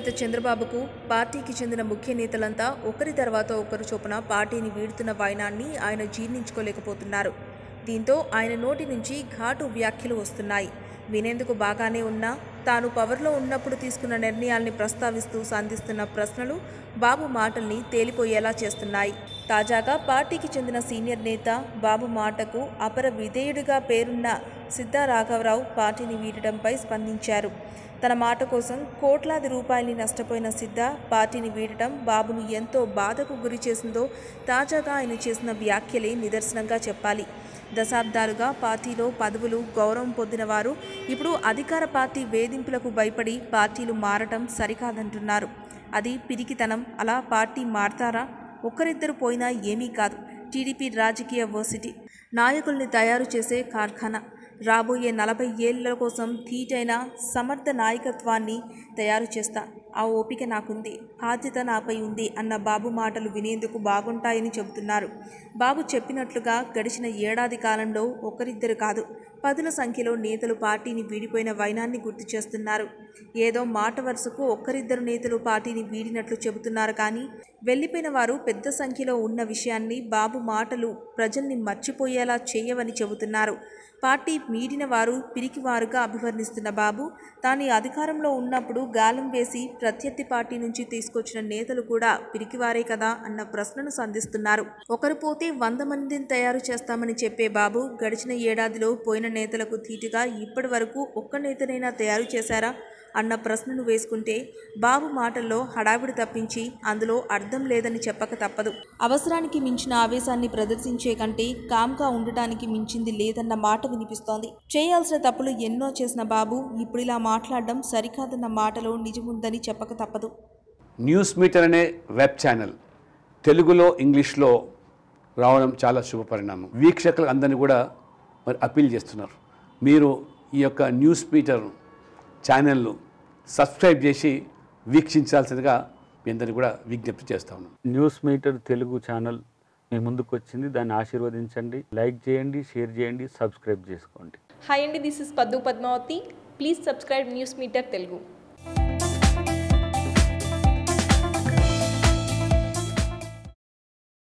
అధినేత చంద్రబాబుకు పార్టీకి చెందిన ముఖ్య నేతలంతా ఒకరి తర్వాత ఒకరు చొప్పున పార్టీని వీడుతున్న వైనాన్ని ఆయన జీర్ణించుకోలేకపోతున్నారు దీంతో ఆయన నోటి నుంచి ఘాటు వ్యాఖ్యలు వస్తున్నాయి వినేందుకు బాగానే ఉన్నా తాను పవర్లో ఉన్నప్పుడు తీసుకున్న నిర్ణయాల్ని ప్రస్తావిస్తూ సంధిస్తున్న ప్రశ్నలు బాబు మాటల్ని తేలిపోయేలా చేస్తున్నాయి తాజాగా పార్టీకి చెందిన సీనియర్ నేత బాబు మాటకు అపర విధేయుడిగా పేరున్న సిద్ధా రాఘవరావు పార్టీని వీడటంపై స్పందించారు తన మాట కోసం కోట్లాది రూపాయల్ని నష్టపోయిన సిద్ధ పార్టీని వీడటం బాబును ఎంతో బాధకు గురి చేసిందో తాజాగా ఆయన చేసిన వ్యాఖ్యలే నిదర్శనంగా చెప్పాలి దశాబ్దాలుగా పార్టీలో పదవులు గౌరవం పొందిన వారు ఇప్పుడు అధికార పార్టీ వేధింపులకు భయపడి పార్టీలు మారటం సరికాదంటున్నారు అది పిరికితనం అలా పార్టీ మారతారా ఒక్కరిద్దరు పోయినా ఏమీ కాదు టీడీపీ రాజకీయ వర్సిటీ నాయకుల్ని తయారు చేసే కార్ఖానా రాబోయే నలభై ఏళ్ల కోసం ధీటైన సమర్థ నాయకత్వాన్ని తయారు చేస్తా ఆ ఓపిక నాకుంది బాధ్యత నాపై ఉంది అన్న బాబు మాటలు వినేందుకు బాగుంటాయని చెబుతున్నారు బాబు చెప్పినట్లుగా గడిచిన ఏడాది కాలంలో ఒకరిద్దరు కాదు పదుల సంఖ్యలో నేతలు పార్టీని వీడిపోయిన వైనాన్ని గుర్తు చేస్తున్నారు ఏదో మాట వరుసకు ఒక్కరిద్దరు నేతలు పార్టీని వీడినట్లు చెబుతున్నారు కానీ వెళ్ళిపోయిన వారు పెద్ద సంఖ్యలో ఉన్న విషయాన్ని బాబు మాటలు ప్రజల్ని మర్చిపోయేలా చేయవని చెబుతున్నారు పార్టీ మీడిన వారు పిరికివారుగా అభివర్ణిస్తున్న బాబు తాను అధికారంలో ఉన్నప్పుడు గాలం వేసి ప్రత్యర్థి పార్టీ నుంచి తీసుకొచ్చిన నేతలు కూడా పిరికివారే కదా అన్న ప్రశ్నను సంధిస్తున్నారు ఒకరు పోతే వంద మందిని తయారు చేస్తామని చెప్పే బాబు గడిచిన ఏడాదిలో పోయిన నేతలకు ధీటుగా ఇప్పటి వరకు ఒక్క నేతనైనా తయారు చేశారా అన్న ప్రశ్నను వేసుకుంటే బాబు మాటల్లో హడావిడి తప్పించి అందులో అర్థం లేదని చెప్పక తప్పదు అవసరానికి మించిన ఆవేశాన్ని ప్రదర్శించే కంటే కామ్గా ఉండటానికి మించింది లేదన్న మాట వినిపిస్తోంది చేయాల్సిన తప్పులు ఎన్నో చేసిన బాబు ఇప్పుడు ఇలా మాట్లాడడం సరికాదన్న మాటలో నిజముందని చెప్పక తప్పదు న్యూస్ మీటర్ అనే వెబ్ ఛానల్ తెలుగులో ఇంగ్లీష్లో రావడం చాలా శుభపరిణామం వీక్షకులు అందరినీ కూడా మరి అప్పీల్ చేస్తున్నారు మీరు ఈ యొక్క న్యూస్ మీటర్ ఛానల్ను సబ్స్క్రైబ్ చేసి వీక్షించాల్సిందిగా మీ అందరినీ కూడా విజ్ఞప్తి చేస్తా ఉన్నాను న్యూస్ మీటర్ తెలుగు ఛానల్ మీ ముందుకు వచ్చింది దాన్ని ఆశీర్వదించండి లైక్ చేయండి షేర్ చేయండి సబ్స్క్రైబ్ చేసుకోండి హాయ్ అండి this is Paddu Padmavathi please subscribe news meter Telugu